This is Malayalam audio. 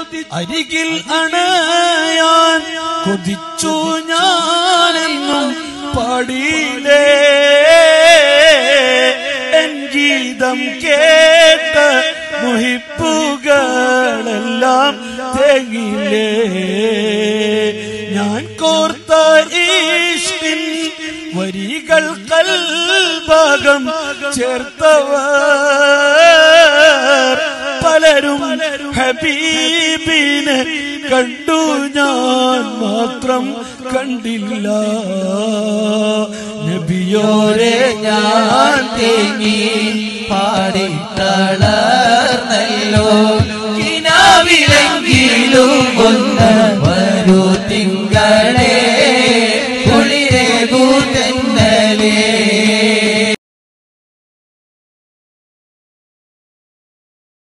അരികിൽ അണയാൻ കൊതിച്ചു ഞാനെന്നും പാടിയിലേ എൻ ഗീതം കേട്ട മുഹിപ്പുകളെല്ലാം തേങ്ങിലേ ഞാൻ കോർത്ത ഈഷ്ടിൻ വരികൾ കൽഭാഗം ചേർത്തവർ പലരും ഹബീബിനെ കണ്ടു ഞാൻ മാത്രം കണ്ടില്ല നബിയോരെ ഞാൻ തേങ്ങി പാടി തളർന്നല്ലോ